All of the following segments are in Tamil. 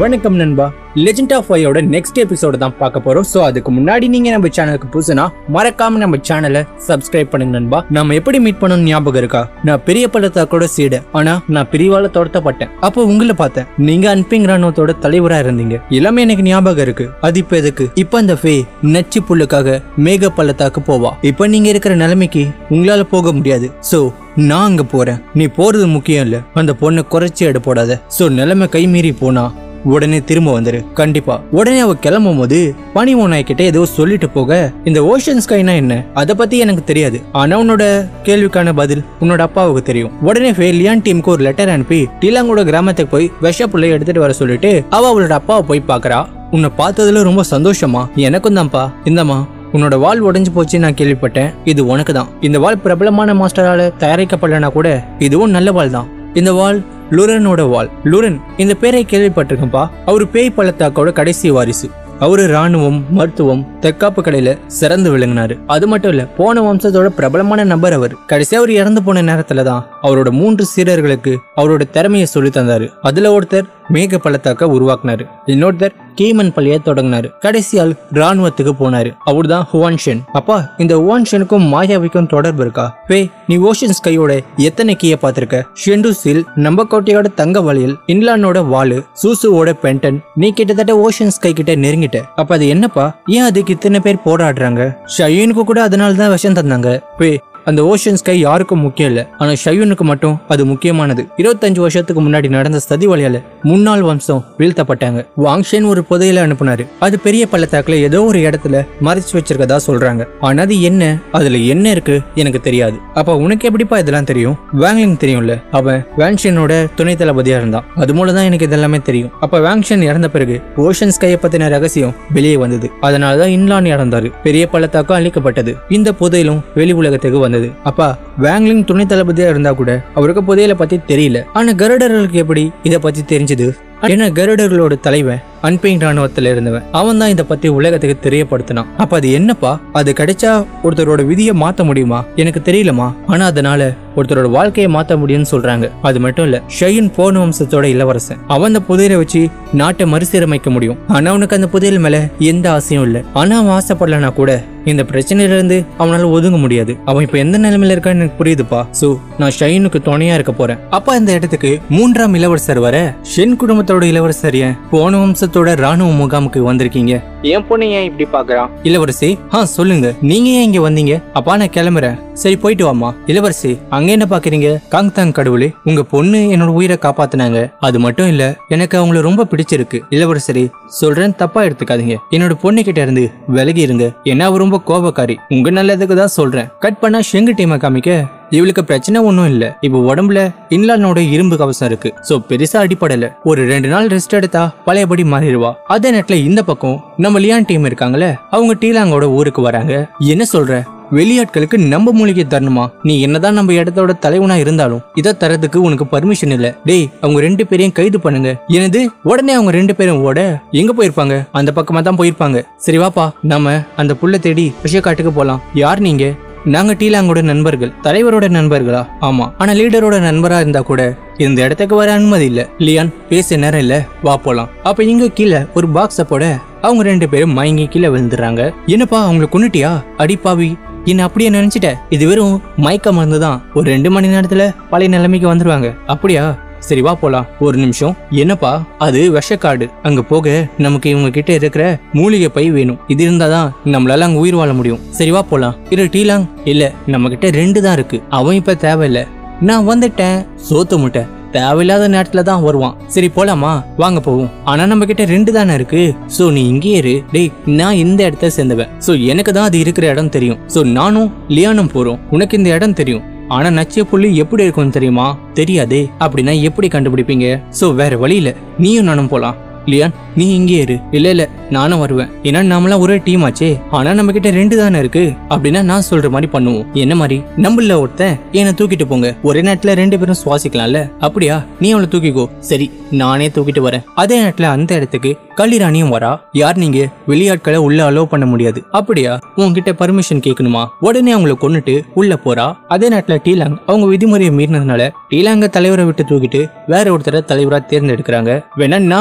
வணக்கம் நண்பா லெஜெண்ட் ஆஃப் ஃபையோட நெக்ஸ்ட் எபிசோட தான் பார்க்க போறோம் ஸோ அதுக்கு முன்னாடி நீங்க நம்ம சேனலுக்கு புதுசுனா மறக்காம நம்ம சேனலை சப்ஸ்கிரைப் பண்ணுங்க நண்பா நம்ம எப்படி மீட் பண்ணணும் ஞாபகம் இருக்கா நான் பெரிய பள்ளத்தாக்கோட சீடு ஆனா நான் பிரிவால துரத்தப்பட்டேன் அப்போ உங்களை பார்த்தேன் நீங்க அன்பிங் ராணுவத்தோட தலைவரா இருந்தீங்க எல்லாமே எனக்கு ஞாபகம் இருக்கு அது இப்ப எதுக்கு இப்ப அந்த ஃபே நச்சு புல்லுக்காக மேக பள்ளத்தாக்கு போவா இப்ப நீங்க இருக்கிற நிலைமைக்கு உங்களால போக முடியாது சோ நான் அங்க போறேன் நீ போறது முக்கியம் இல்ல அந்த பொண்ணை குறைச்சி எடை போடாத சோ நிலைமை கை மீறி போனா உடனே திரும்ப வந்துரு கண்டிப்பா உடனே அவ கிளம்பும் போது பனி ஓனாய் கிட்ட ஏதோ சொல்லிட்டு போக இந்த ஓஷன் ஸ்கைனா என்ன அத பத்தி எனக்கு தெரியாது ஆனா உன்னோட கேள்விக்கான பதில் உன்னோட அப்பாவுக்கு தெரியும் உடனே ஃபெயிலியான் டீமுக்கு ஒரு லெட்டர் அனுப்பி டீலாங்கோட கிராமத்துக்கு போய் விஷ புள்ளைய எடுத்துட்டு வர சொல்லிட்டு அவ அவளோட அப்பாவை போய் பாக்குறா உன்னை பார்த்ததுல ரொம்ப சந்தோஷமா எனக்கும் தான்ப்பா இந்தம்மா உன்னோட வால் உடைஞ்சு போச்சு நான் கேள்விப்பட்டேன் இது உனக்கு தான் இந்த வால் பிரபலமான மாஸ்டரால தயாரிக்கப்படலனா கூட இதுவும் நல்ல வால் தான் இந்த வால் லுரனோட வால் லுரன் இந்த பேரை கேள்விப்பட்டிருக்கேன்ப்பா அவரு பேய் பள்ளத்தாக்கோட கடைசி வாரிசு அவரு ராணுவம் மருத்துவம் தற்காப்பு கடையில சிறந்து விளங்கினாரு அது மட்டும் இல்ல போன வம்சத்தோட பிரபலமான நபர் அவர் கடைசியா அவர் இறந்து போன நேரத்துல தான் அவரோட மூன்று சீடர்களுக்கு அவரோட திறமையை சொல்லி தந்தாரு அதுல ஒருத்தர் மேக பள்ளத்தாக்க உருவாக்குனாரு இன்னொருத்தர் கீமன் பள்ளியை தொடங்கினாரு கடைசியால் ராணுவத்துக்கு போனாரு அவர்தான் ஹுவான்ஷன் அப்பா இந்த ஹுவான்ஷனுக்கும் மாயாவிக்கும் தொடர்பு இருக்கா வே நீ ஓஷன் ஸ்கையோட எத்தனை கீயை பார்த்திருக்க ஷெண்டுசில் நம்பக்கோட்டையோட தங்க வளையல் இன்லானோட வாலு சூசுவோட பென்டன் நீ கிட்டத்தட்ட ஓஷன் ஸ்கை கிட்ட நெருங்கிட்ட அப்ப அது என்னப்பா ஏன் அதுக்கு இத்தனை பேர் போராடுறாங்க ஷயனுக்கு கூட அதனால தான் விஷம் தந்தாங்க வே அந்த ஓஷன் ஸ்கை யாருக்கும் முக்கியம் இல்ல ஆனா ஷயூனுக்கு மட்டும் அது முக்கியமானது இருபத்தஞ்சு வருஷத்துக்கு முன்னாடி நடந்த சதி வழியால முன்னாள் வம்சம் வீழ்த்தப்பட்டாங்க வாங்ஷன் ஒரு புதையில அனுப்புனாரு அது பெரிய பள்ளத்தாக்குல ஏதோ ஒரு இடத்துல மறைச்சு வச்சிருக்கதா சொல்றாங்க ஆனா அது என்ன அதுல என்ன இருக்கு எனக்கு தெரியாது அப்ப உனக்கு எப்படிப்பா இதெல்லாம் தெரியும் வேங்லிங் தெரியும்ல அவன் வேங்ஷனோட துணை தளபதியா இருந்தான் அது மூலம் தான் எனக்கு இதெல்லாமே தெரியும் அப்ப வேங்ஷன் இறந்த பிறகு ஓஷன் ஸ்கையை பத்தின ரகசியம் வெளியே வந்தது அதனாலதான் இன்லான் இறந்தாரு பெரிய பள்ளத்தாக்கும் அழிக்கப்பட்டது இந்த புதையிலும் வெளி உலகத்துக்கு வந்தது அப்பா வேங்லிங் துணை தளபதியா இருந்தா கூட அவருக்கு புதையலை பத்தி தெரியல ஆனா கருடர்களுக்கு எப்படி இத பத்தி தெரிஞ்சது ஏன்னா கருடர்களோட தலைவன் அன்பெயின் ராணுவத்துல இருந்தவன் அவன் தான் இதை பத்தி உலகத்துக்கு தெரியப்படுத்தினான் அப்ப அது என்னப்பா அது கிடைச்சா ஒருத்தரோட விதியை மாத்த முடியுமா எனக்கு தெரியலமா ஆனா அதனால ஒருத்தரோட வாழ்க்கையை மாத்த முடியும்னு சொல்றாங்க அது மட்டும் இல்ல ஷைன் போன வம்சத்தோட இளவரசன் அவன் அந்த புதையலை வச்சு நாட்டை மறுசீரமைக்க முடியும் ஆனா அவனுக்கு அந்த புதையல் மேல எந்த ஆசையும் இல்ல ஆனா அவன் ஆசைப்படலனா கூட இந்த பிரச்சனையில இருந்து அவனால ஒதுங்க முடியாது அவன் இப்ப எந்த நிலைமையில இருக்கான்னு எனக்கு புரியுதுப்பா சோ நான் ஷைனுக்கு துணையா இருக்க போறேன் அப்ப இந்த இடத்துக்கு மூன்றாம் இளவரசர் வர ஷென் குடும்பத்தோட இளவரசர் ஏன் போன வம்சத்தோட ராணுவ முகாமுக்கு வந்திருக்கீங்க என் பொண்ணு ஏன் இப்படி பாக்குறான் இளவரசி ஆ சொல்லுங்க நீங்க ஏன் இங்க வந்தீங்க அப்பா நான் கிளம்புறேன் சரி போயிட்டு வாமா இளவரசி அங்க என்ன பாக்குறீங்க காங்தாங் கடவுளே உங்க பொண்ணு என்னோட உயிரை காப்பாத்துனாங்க அது மட்டும் இல்ல எனக்கு அவங்கள ரொம்ப பிடிச்சிருக்கு இளவரசரி சொல்றேன் தப்பா எடுத்துக்காதீங்க என்னோட பொண்ணு கிட்ட இருந்து விலகி இருங்க ஏன்னா அவ ரொம்ப கோபக்காரி உங்க நல்லதுக்கு தான் சொல்றேன் கட் பண்ணா ஷெங்கு டீமை காமிக்க இவளுக்கு பிரச்சனை ஒன்றும் இல்ல இப்போ உடம்புல இன்லானோட இரும்பு கவசம் இருக்கு சோ பெருசா அடிப்படல ஒரு ரெண்டு நாள் ரெஸ்ட் எடுத்தா பழையபடி மாறிடுவா அதே நேரத்துல இந்த பக்கம் நம்ம லியான் டீம் இருக்காங்களே அவங்க டீலாங்கோட ஊருக்கு வராங்க என்ன சொல்ற வெளியாட்களுக்கு நம்ம மூலிகை தரணுமா நீ என்னதான் நம்ம இடத்தோட தலைவனா இருந்தாலும் இதை தரதுக்கு உனக்கு பர்மிஷன் இல்ல டேய் அவங்க ரெண்டு பேரையும் கைது பண்ணுங்க எனது உடனே அவங்க ரெண்டு பேரும் ஓட எங்க போயிருப்பாங்க அந்த பக்கமா தான் போயிருப்பாங்க சரி வாப்பா நம்ம அந்த புள்ள தேடி விஷயக்காட்டுக்கு போலாம் யார் நீங்க நாங்க டீலாங்கோட நண்பர்கள் தலைவரோட நண்பர்களா ஆமா ஆனா லீடரோட நண்பரா இருந்தா கூட இந்த இடத்துக்கு வர அனுமதி இல்ல லியான் பேச நேரம் இல்ல வா போலாம் அப்ப இங்க கீழே ஒரு பாக்ஸ போட அவங்க ரெண்டு பேரும் மயங்கி கீழே விழுந்துடுறாங்க என்னப்பா அவங்கள கொன்னுட்டியா அடிப்பாவி என்ன அப்படியே நினைச்சிட்ட இது வெறும் மயக்க மருந்து தான் ஒரு ரெண்டு மணி நேரத்துல பழைய நிலைமைக்கு வந்துருவாங்க அப்படியா சரி வா போலாம் ஒரு நிமிஷம் என்னப்பா அது விஷக்காடு அங்க போக நமக்கு இவங்க கிட்ட இருக்கிற மூலிகை பை வேணும் இது இருந்தாதான் நம்மளால அங்க உயிர் வாழ முடியும் சரி வா போலாம் இரு டீலாங் இல்ல நம்ம கிட்ட ரெண்டு தான் இருக்கு அவன் இப்ப தேவையில்ல நான் வந்துட்டேன் சோத்து முட்டை தேவையில்லாத நேரத்துல தான் வருவான் சரி போலாமா வாங்க போவோம் ஆனா நம்ம கிட்ட ரெண்டு தானே இருக்கு சோ நீ இங்கே இரு டேய் நான் இந்த இடத்த சேர்ந்தவன் சோ எனக்கு தான் அது இருக்கிற இடம் தெரியும் சோ நானும் லியானும் போறோம் உனக்கு இந்த இடம் தெரியும் ஆனா நச்சிய புள்ளி எப்படி இருக்கும்னு தெரியுமா தெரியாதே அப்படின்னா எப்படி கண்டுபிடிப்பீங்க சோ வேற வழி இல்ல நீயும் நானும் போலாம் லியான் நீ இங்கே இரு இல்ல இல்ல நானும் வருவேன் ஏன்னா நாமெல்லாம் ஒரே டீம் ஆச்சே ஆனா நம்ம கிட்ட ரெண்டு தானே இருக்கு அப்படின்னா நான் சொல்ற மாதிரி பண்ணுவோம் என்ன மாதிரி நம்மள ஒருத்தன் என்னை தூக்கிட்டு போங்க ஒரே நேரத்துல ரெண்டு பேரும் சுவாசிக்கலாம்ல அப்படியா நீ அவளை தூக்கிக்கோ சரி நானே தூக்கிட்டு வரேன் அதே நேரத்துல அந்த இடத்துக்கு கள்ளிராணியும் வரா யார் நீங்க வெளியாட்களை உள்ள அலோவ் பண்ண முடியாது அப்படியா உன்கிட்ட பர்மிஷன் கேட்கணுமா உடனே அவங்கள கொன்னுட்டு உள்ள போறா அதே நேரத்துல டீலாங் அவங்க விதிமுறையை மீறினதுனால டீலாங்க தலைவரை விட்டு தூக்கிட்டு வேற ஒருத்தரை தலைவரா தேர்ந்தெடுக்கிறாங்க வேணா நான் உங்க தலைவனா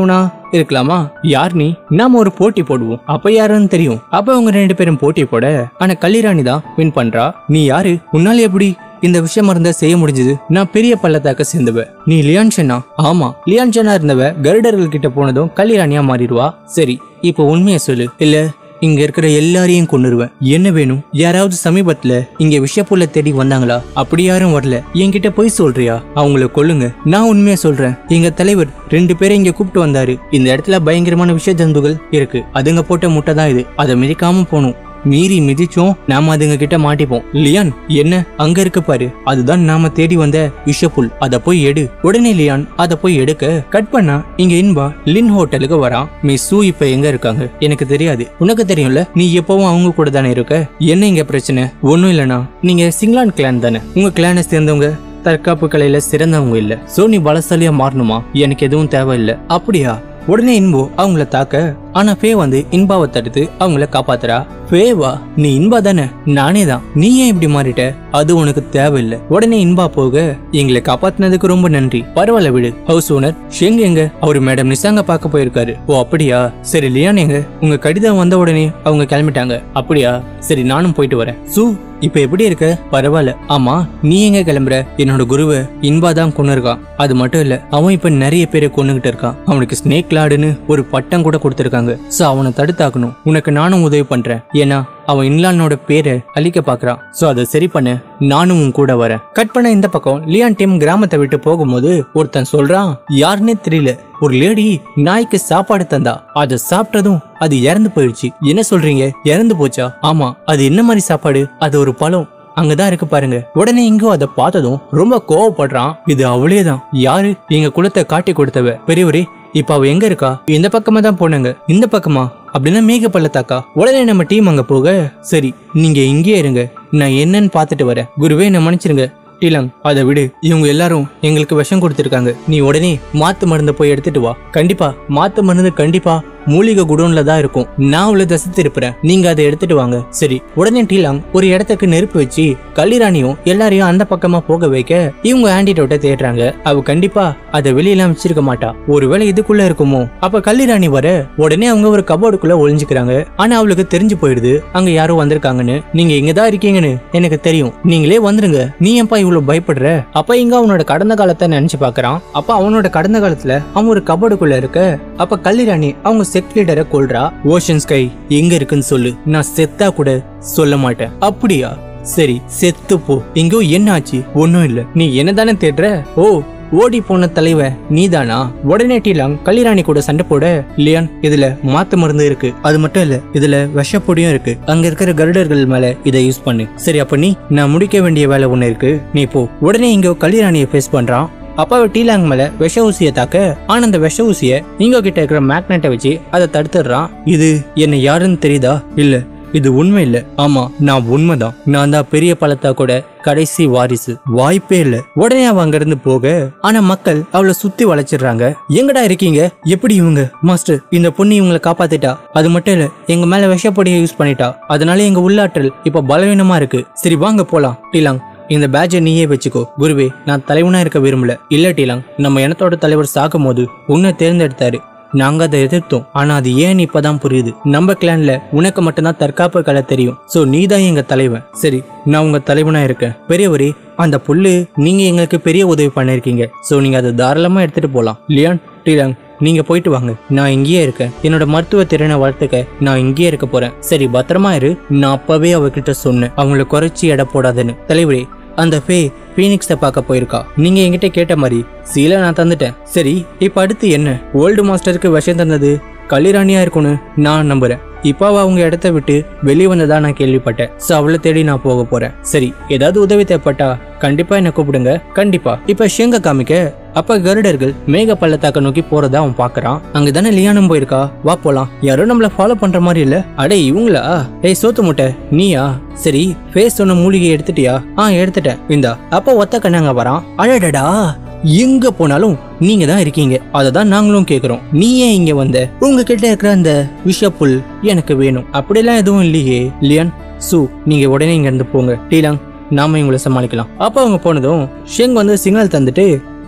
தலைவனா இருக்கலாமா யார் நீ நாம ஒரு போட்டி போடுவோம் அப்ப யாருன்னு தெரியும் அப்ப அவங்க ரெண்டு பேரும் போட்டி போட ஆனா கல்லிராணி தான் வின் பண்றா நீ யாரு உன்னால எப்படி இந்த விஷயம் இருந்தா செய்ய முடிஞ்சது நான் பெரிய பள்ளத்தாக்க சேர்ந்தவ நீ லியான் சென்னா ஆமா லியான் சென்னா இருந்தவ கருடர்கள் கிட்ட போனதும் கல்லிராணியா மாறிடுவா சரி இப்போ உண்மையை சொல்லு இல்ல இங்க இருக்கிற எல்லாரையும் கொன்னுருவேன் என்ன வேணும் யாராவது சமீபத்துல இங்க விஷப்புள்ள தேடி வந்தாங்களா அப்படி யாரும் வரல என்கிட்ட போய் சொல்றியா அவங்கள கொல்லுங்க நான் உண்மையா சொல்றேன் எங்க தலைவர் ரெண்டு பேரை இங்க கூப்பிட்டு வந்தாரு இந்த இடத்துல பயங்கரமான விஷ ஜந்துகள் இருக்கு அதுங்க போட்ட முட்டை தான் இது அதை மிதிக்காம போகணும் மீறி மிதிச்சோம் நாம அதுங்க கிட்ட மாட்டிப்போம் லியான் என்ன அங்க இருக்கு பாரு அதுதான் நாம தேடி வந்த விஷப்புல் அத போய் எடு உடனே லியான் அத போய் எடுக்க கட் பண்ணா இங்க இன்பா லின் ஹோட்டலுக்கு வரான் மிஸ் சூ இப்ப எங்க இருக்காங்க எனக்கு தெரியாது உனக்கு தெரியும்ல நீ எப்பவும் அவங்க கூட தானே இருக்க என்ன இங்க பிரச்சனை ஒண்ணும் இல்லனா நீங்க சிங்லான் கிளான் தானே உங்க கிளானை சேர்ந்தவங்க தற்காப்பு கலையில சிறந்தவங்க இல்ல சோ நீ பலசாலியா மாறணுமா எனக்கு எதுவும் தேவையில்லை அப்படியா உடனே இன்போ அவங்கள தாக்க ஆனா ஃபே வந்து இன்பாவை தடுத்து அவங்கள காப்பாத்துறா ஃபேவா நீ இன்பா தானே நானே தான் நீ ஏன் இப்படி மாறிட்ட அது உனக்கு தேவையில்லை உடனே இன்பா போக எங்களை காப்பாத்தினதுக்கு ரொம்ப நன்றி பரவாயில்ல விடு ஹவுஸ் ஓனர் ஷெங் எங்க அவரு மேடம் நிசாங்க பார்க்க போயிருக்காரு ஓ அப்படியா சரி லியான் எங்க உங்க கடிதம் வந்த உடனே அவங்க கிளம்பிட்டாங்க அப்படியா சரி நானும் போயிட்டு வரேன் சூ இப்ப எப்படி இருக்க பரவாயில்ல ஆமா நீ எங்க கிளம்புற என்னோட குருவை இன்பா தான் கொண்டு இருக்கான் அது மட்டும் இல்ல அவன் இப்ப நிறைய பேரை கொண்டுகிட்டு இருக்கான் அவனுக்கு ஸ்னேக் லாடுன்னு ஒரு பட்டம் கூட கொடுத்திருக்காங்க சோ அவனை தடுத்தாக்கணும் உனக்கு நானும் உதவி பண்றேன் ஏன்னா அவன் இன்லானோட பேரை அழிக்க பாக்குறான் சோ அதை சரி பண்ண நானும் உன் கூட வரேன் கட் பண்ண இந்த பக்கம் லியான் டீம் கிராமத்தை விட்டு போகும்போது ஒருத்தன் சொல்றான் யாருன்னே தெரியல ஒரு லேடி நாய்க்கு சாப்பாடு தந்தா அதை சாப்பிட்டதும் அது இறந்து போயிடுச்சு என்ன சொல்றீங்க இறந்து போச்சா ஆமா அது என்ன மாதிரி சாப்பாடு அது ஒரு பழம் அங்கதான் இருக்கு பாருங்க உடனே இங்கோ அதை பார்த்ததும் ரொம்ப கோவப்படுறான் இது அவளேதான் யாரு எங்க குலத்தை காட்டி கொடுத்தவ பெரியவரே இப்ப அவ எங்க இருக்கா இந்த பக்கமா தான் போனாங்க இந்த பக்கமா அப்படின்னா மேக பள்ளத்தாக்கா உடனே நம்ம டீம் அங்க போக சரி நீங்க இங்கே இருங்க நான் என்னன்னு பார்த்துட்டு வரேன் குருவே என்ன மன்னிச்சிருங்க டீலாங் அதை விடு இவங்க எல்லாரும் எங்களுக்கு விஷம் கொடுத்துருக்காங்க நீ உடனே மாத்து மருந்தை போய் எடுத்துட்டு வா கண்டிப்பா மாத்து மருந்து கண்டிப்பா மூலிகை குடோன்ல தான் இருக்கும் நான் உள்ள தசை திருப்புறேன் நீங்க அதை எடுத்துட்டு வாங்க சரி உடனே டீலாங் ஒரு இடத்துக்கு நெருப்பு வச்சு கல்லிராணியும் எல்லாரையும் அந்த பக்கமா போக வைக்க இவங்க ஆன்டிடோட்டை தேடுறாங்க அவ கண்டிப்பா அதை வெளியெல்லாம் வச்சிருக்க மாட்டா ஒருவேளை இதுக்குள்ள இருக்குமோ அப்ப கல்லிராணி வர உடனே அவங்க ஒரு கபோர்டுக்குள்ள ஒளிஞ்சுக்கிறாங்க ஆனா அவளுக்கு தெரிஞ்சு போயிடுது அங்க யாரோ வந்திருக்காங்கன்னு நீங்க இங்க தான் இருக்கீங்கன்னு எனக்கு தெரியும் நீங்களே வந்துருங்க நீ ஏன்பா இவ்வளவு பயப்படுற அப்ப இங்க அவனோட கடந்த காலத்தை நினைச்சு பாக்குறான் அப்ப அவனோட கடந்த காலத்துல அவன் ஒரு கபோர்டுக்குள்ள இருக்க அப்ப கல்லிராணி அவங்க செக் லீடரை கொல்றா ஓஷன் ஸ்கை எங்க இருக்குன்னு சொல்லு நான் செத்தா கூட சொல்ல மாட்டேன் அப்படியா சரி செத்து போ எங்கோ என்ன ஆச்சு ஒன்னும் இல்ல நீ என்னதானே தேடுற ஓ ஓடி போன தலைவன் நீதானா உடனே டீலாங் கல்லிராணி கூட சண்டை போட லியான் இதுல மாத்து மருந்து இருக்கு அது மட்டும் இல்ல இதுல விஷப்பொடியும் இருக்கு அங்க இருக்கிற கருடர்கள் மேல இதை யூஸ் பண்ணு சரி அப்ப நீ நான் முடிக்க வேண்டிய வேலை ஒண்ணு இருக்கு நீ போ உடனே இங்க கல்லிராணியை ஃபேஸ் பண்றான் அப்பாவை டீலாங் மேல விஷ ஊசியை தாக்க ஆனா அந்த விஷ ஊசிய நீங்க கிட்ட இருக்கிற மேக்னெட்டை வச்சு அதை தடுத்துடுறான் இது என்ன யாருன்னு தெரியுதா இல்ல இது உண்மை இல்ல ஆமா நான் உண்மைதான் நான் தான் பெரிய பழத்தா கூட கடைசி வாரிசு வாய்ப்பே இல்ல உடனே அவ அங்க இருந்து போக ஆனா மக்கள் அவளை சுத்தி வளைச்சிடுறாங்க எங்கடா இருக்கீங்க எப்படி இவங்க மாஸ்டர் இந்த பொண்ணு இவங்களை காப்பாத்திட்டா அது மட்டும் இல்ல எங்க மேல விஷப்பொடியை யூஸ் பண்ணிட்டா அதனால எங்க உள்ளாற்றல் இப்ப பலவீனமா இருக்கு சரி வாங்க போலாம் டீலாங் இந்த பேட்சை நீயே வச்சுக்கோ குருவே நான் தலைவனா இருக்க விரும்பல இல்ல டீலாங் நம்ம இனத்தோட தலைவர் சாகும் போது உன்னை தேர்ந்தெடுத்தாரு நாங்க அதை எதிர்த்தோம் ஆனா அது ஏன் இப்பதான் புரியுது நம்ம கிளான்ல உனக்கு மட்டும்தான் தற்காப்பு கலை தெரியும் சோ நீ தான் எங்க தலைவன் சரி நான் உங்க தலைவனா இருக்கேன் பெரியவரே அந்த புல்லு நீங்க எங்களுக்கு பெரிய உதவி பண்ணிருக்கீங்க சோ நீங்க அதை தாராளமா எடுத்துட்டு போலாம் லியான் டீலாங் நீங்க போயிட்டு வாங்க நான் இங்கேயே இருக்கேன் என்னோட மருத்துவ திறனை வளர்த்துக்க நான் இங்கேயே இருக்க போறேன் சரி பத்திரமா இரு நான் அப்பவே அவகிட்ட சொன்னேன் அவங்கள குறைச்சி எடை போடாதுன்னு தலைவரே அந்த ஃபே ஃபீனிக்ஸை பார்க்க போயிருக்கா நீங்க என்கிட்ட கேட்ட மாதிரி சீலை நான் தந்துட்டேன் சரி இப்ப அடுத்து என்ன ஓல்டு மாஸ்டருக்கு விஷம் தந்தது கல்லிராணியா இருக்கும்னு நான் நம்புறேன் இப்போ அவ அவங்க இடத்த விட்டு வெளியே வந்ததா நான் கேள்விப்பட்டேன் சோ அவளை தேடி நான் போக போறேன் சரி ஏதாவது உதவி தேவைப்பட்டா கண்டிப்பா என்ன கூப்பிடுங்க கண்டிப்பா இப்ப ஷெங்க காமிக்க அப்ப கருடர்கள் மேக பள்ளத்தாக்க நோக்கி போறதா அவன் பாக்குறான் அங்கதானே லியானம் போயிருக்கா வா போலாம் யாரோ நம்மள ஃபாலோ பண்ற மாதிரி இல்ல அடே இவங்களா ஏய் சோத்து முட்டை நீயா சரி ஃபேஸ் சொன்ன மூலிகை எடுத்துட்டியா ஆ எடுத்துட்டேன் இந்தா அப்ப ஒத்த கண்ணாங்க வரான் அடடடா எங்க போனாலும் நீங்க தான் இருக்கீங்க அதை தான் நாங்களும் கேக்குறோம் நீ ஏன் இங்க வந்த உங்ககிட்ட இருக்கிற அந்த விஷப்புல் எனக்கு வேணும் அப்படிலாம் எதுவும் இல்லையே லியன் சு நீங்க உடனே இங்க இருந்து போங்க டீலாங் நாம இவங்கள சமாளிக்கலாம் அப்ப அவங்க போனதும் ஷெங் வந்து சிக்னல் தந்துட்டு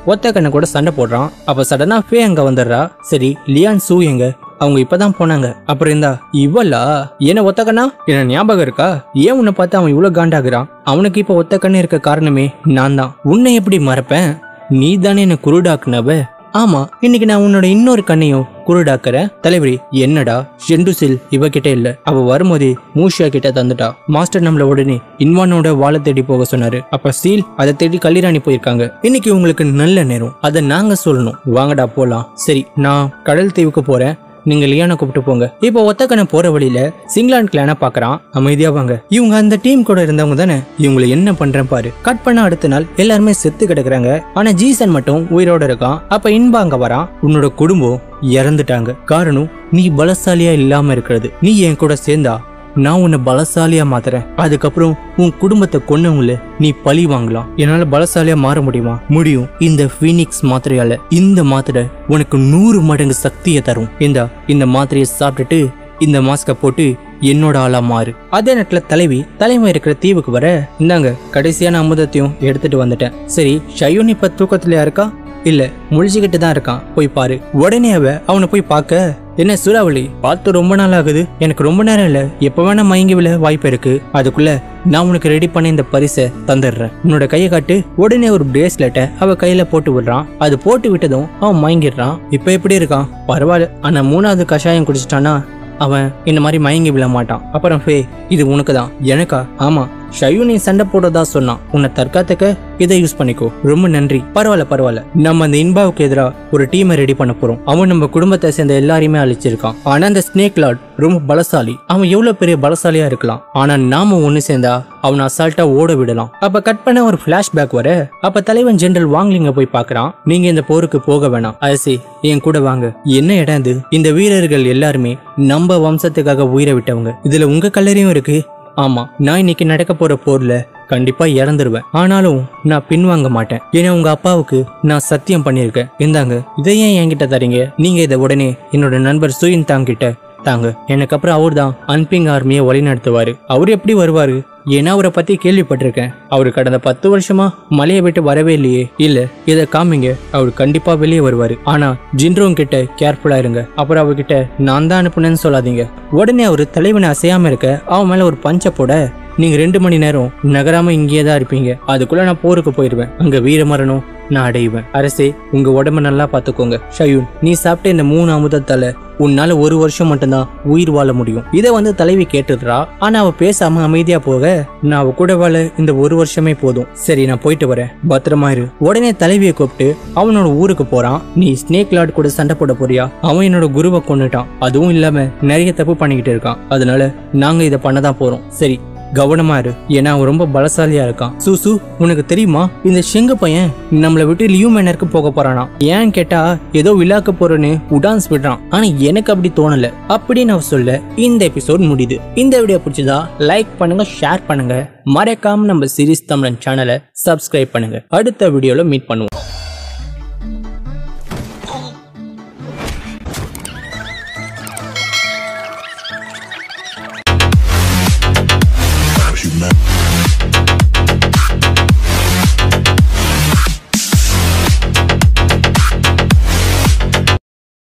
ஒத்த கண்ணை கூட சண்டை போடுறான் அப்ப சடனா ஃபே அங்க வந்துடுறா சரி லியான் சூ எங்க அவங்க இப்பதான் போனாங்க அப்புறம் இருந்தா இவளா என்ன ஒத்த கண்ணா என்ன ஞாபகம் இருக்கா ஏன் உன்னை பார்த்து அவன் இவ்வளவு காண்டாகிறான் அவனுக்கு இப்ப ஒத்த கண்ணு இருக்க காரணமே நான் தான் உன்னை எப்படி மறப்பேன் நீ தானே என்ன குருடாக்குனவ ஆமா இன்னைக்கு நான் உன்னோட இன்னொரு கண்ணையும் குருடாக்குற தலைவரி என்னடா ஷெண்டுசில் இவகிட்ட இல்ல அவ வரும்போதே மூஷியா கிட்ட தந்துட்டா மாஸ்டர் நம்மள உடனே இன்வானோட வாழை தேடி போக சொன்னாரு அப்ப சீல் அதை தேடி கல்லிராணி போயிருக்காங்க இன்னைக்கு உங்களுக்கு நல்ல நேரம் அதை நாங்க சொல்லணும் வாங்கடா போலாம் சரி நான் கடல் தீவுக்கு போறேன் நீங்க லியானை கூப்பிட்டு போங்க இப்போ ஒத்தக்கனை போற வழியில சிங்லாண்ட் கிளான பாக்குறான் அமைதியா வாங்க இவங்க அந்த டீம் கூட இருந்தவங்க தானே இவங்களை என்ன பண்றேன் பாரு கட் பண்ண அடுத்த நாள் எல்லாருமே செத்து கிடக்குறாங்க ஆனா ஜீசன் மட்டும் உயிரோட இருக்கான் அப்ப இன்பா அங்க வரான் உன்னோட குடும்பம் இறந்துட்டாங்க காரணம் நீ பலசாலியா இல்லாம இருக்கிறது நீ என் கூட சேர்ந்தா நான் உன்னை பலசாலியா மாத்துறேன் அதுக்கப்புறம் உன் குடும்பத்தை கொன்னவங்கள நீ பழி வாங்கலாம் என்னால பலசாலியா மாற முடியுமா முடியும் இந்த ஃபீனிக்ஸ் மாத்திரையால இந்த மாத்திரை உனக்கு நூறு மடங்கு சக்தியை தரும் இந்த இந்த மாத்திரையை சாப்பிட்டுட்டு இந்த மாஸ்கை போட்டு என்னோட ஆளா மாறு அதே நேரத்துல தலைவி தலைமை இருக்கிற தீவுக்கு வர இந்தாங்க கடைசியான அமுதத்தையும் எடுத்துட்டு வந்துட்டேன் சரி ஷயூன் இப்ப தூக்கத்துல இருக்கா இல்ல முழிச்சுக்கிட்டு தான் இருக்கான் போய் பாரு உடனே அவ அவனை போய் பார்க்க என்ன சூறாவளி பார்த்து ரொம்ப நாள் ஆகுது எனக்கு ரொம்ப நேரம் இல்ல எப்ப வேணா மயங்கி விழ வாய்ப்பு இருக்கு அதுக்குள்ள நான் உனக்கு ரெடி பண்ண இந்த பரிசை தந்துடுறேன் உன்னோட கையை காட்டு உடனே ஒரு பிரேஸ்லெட்டை அவ கையில போட்டு விடுறான் அது போட்டு விட்டதும் அவன் மயங்கிடுறான் இப்ப எப்படி இருக்கான் பரவாயில்ல ஆனா மூணாவது கஷாயம் குடிச்சிட்டானா அவன் இந்த மாதிரி மயங்கி விழ மாட்டான் அப்புறம் ஃபே இது உனக்கு தான் எனக்கா ஆமா ஷயு நீ சண்டை போடுறதா சொன்னான் உன்னை தற்காத்துக்க இதை யூஸ் பண்ணிக்கோ ரொம்ப நன்றி பரவாயில்ல பரவாயில்ல நம்ம அந்த இன்பாவுக்கு எதிரா ஒரு டீமை ரெடி பண்ண போறோம் அவன் நம்ம குடும்பத்தை சேர்ந்த எல்லாரையுமே அழிச்சிருக்கான் ஆனா அந்த ஸ்னேக் லார்ட் ரொம்ப பலசாலி அவன் எவ்வளவு பெரிய பலசாலியா இருக்கலாம் ஆனா நாம ஒண்ணு சேர்ந்தா அவனை அசால்ட்டா ஓட விடலாம் அப்ப கட் பண்ண ஒரு பிளாஷ்பேக் வர அப்ப தலைவன் ஜெனரல் வாங்லிங்க போய் பார்க்கறான் நீங்க இந்த போருக்கு போக வேணாம் அரசி என் கூட வாங்க என்ன இடம் இது இந்த வீரர்கள் எல்லாருமே நம்ம வம்சத்துக்காக உயிரை விட்டவங்க இதுல உங்க கல்லறையும் இருக்கு ஆமா நான் இன்னைக்கு நடக்க போற போர்ல கண்டிப்பா இறந்துருவேன் ஆனாலும் நான் பின்வாங்க மாட்டேன் ஏன்னா உங்க அப்பாவுக்கு நான் சத்தியம் பண்ணியிருக்கேன் இந்தாங்க இதை ஏன் என்கிட்ட தரீங்க நீங்க இதை உடனே என்னோட நண்பர் சுயின் தாங்கிட்ட தாங்க எனக்கு அப்புறம் அவர் தான் அன்பிங் ஆர்மியை வழிநடத்துவாரு அவர் எப்படி வருவாரு ஏன்னா அவரை பத்தி கேள்விப்பட்டிருக்கேன் அவர் கடந்த பத்து வருஷமா மலையை விட்டு வரவே இல்லையே இல்ல இதை காமிங்க அவர் கண்டிப்பா வெளியே வருவாரு ஆனா ஜின்ரோங் கிட்ட கேர்ஃபுல்லா இருங்க அப்புறம் அவர்கிட்ட நான் தான் அனுப்புனேன்னு சொல்லாதீங்க உடனே அவர் தலைவனை அசையாம இருக்க அவன் மேல ஒரு பஞ்சை போட நீங்க ரெண்டு மணி நேரம் நகராம இங்கேயே தான் இருப்பீங்க அதுக்குள்ள நான் போருக்கு போயிருவேன் அங்க வீர மரணம் நான் அடைவேன் அரசே உங்க உடம்ப நல்லா பாத்துக்கோங்க ஷயூன் நீ சாப்பிட்ட இந்த மூணு அமுதத்தால உன்னால ஒரு வருஷம் மட்டும்தான் உயிர் வாழ முடியும் இதை வந்து தலைவி கேட்டுடுறா ஆனா அவ பேசாம அமைதியா போக நான் அவ கூட வாழ இந்த ஒரு வருஷமே போதும் சரி நான் போயிட்டு வரேன் பத்திரமா இரு உடனே தலைவியை கூப்பிட்டு அவனோட ஊருக்கு போறான் நீ ஸ்னேக் லார்ட் கூட சண்டை போட போறியா அவன் என்னோட குருவை கொன்னுட்டான் அதுவும் இல்லாம நிறைய தப்பு பண்ணிக்கிட்டு இருக்கான் அதனால நாங்க இதை பண்ணதான் போறோம் சரி கவனமா இரு ஏன்னா அவன் ரொம்ப பலசாலியா இருக்கான் சூசு உனக்கு தெரியுமா இந்த செங்கு பையன் நம்மளை விட்டு லியூ மேனருக்கு போக போறானா ஏன் கேட்டா ஏதோ விழாக்க போறேன்னு உடான்ஸ் விடுறான் ஆனா எனக்கு அப்படி தோணல அப்படின்னு அவ சொல்ல இந்த எபிசோட் முடியுது இந்த வீடியோ பிடிச்சதா லைக் பண்ணுங்க ஷேர் பண்ணுங்க மறக்காம நம்ம சீரிஸ் தமிழன் சேனலை சப்ஸ்கிரைப் பண்ணுங்க அடுத்த வீடியோல மீட் பண்ணுவோம்